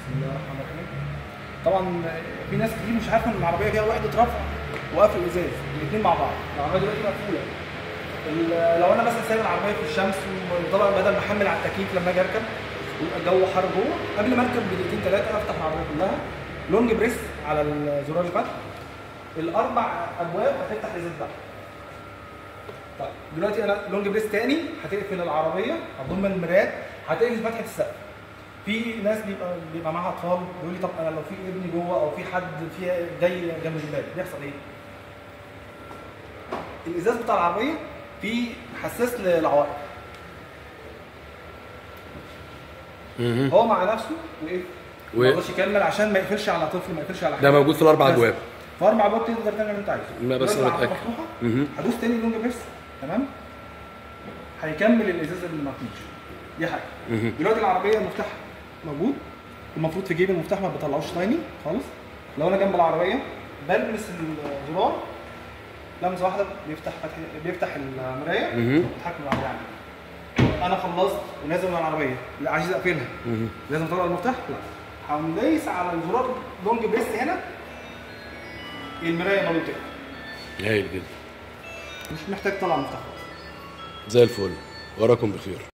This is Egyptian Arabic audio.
بسم الله الرحمن الرحيم طبعا في ناس كتير مش عارفه ان العربيه فيها وحده رفع وقفل ازاز الاثنين مع بعض العربيه دلوقتي مقفوله ال- لو انا مثلا سايب العربيه في الشمس وطبعا بدل ما احمل على التكييف لما اجي اركب ويبقى الجو حر جوه قبل ما اركب بدقيقتين ثلاثه افتح العربيه كلها لونج بريس على زرار الفتح الاربع ابواب هتفتح الازاز ده طيب دلوقتي انا لونج بريس تاني هتقفل العربيه هتضم المرايات هتقفل فتحه السقف في ناس بيبقى بيبقى معاها اطفال يقول لي طب انا لو في ابني جوه او في حد في جاي جنب الباب بيحصل ايه؟ الازاز بتاع العربيه فيه حساس للعوائق مهم. هو مع نفسه وايه؟ و- ما يقدرش يكمل عشان ما يقفلش على طفل ما يقفلش على حاجه ده موجود في الاربع بس. ابواب في اربع ابواب تقدر تعمل اللي انت عايزه لا، بس دلوقتي أنا العربية متأكد. مفتوحة، مهم. هدوس تاني لونج بريس تمام هيكمل الازاز اللي ما فيش دي حاجه مهم. دلوقتي العربيه المفتاح موجود المفروض في جيب المفتاح ما بطلعوش تايني خالص لو انا جنب العربيه بلمس الزرار لمسه واحده بيفتح فتح بيفتح المرايه مهم. بيتحكم العربيه عندي انا خلصت ونازل من العربيه لا عايز اقفلها مهم. لازم اطلع المفتاح لا هقوم دايس على الزرار لونج بريس هنا المرايه برضه تقفل هايل جدا مش محتاج تطلع المفتاح خالص زي الفل وراكم بخير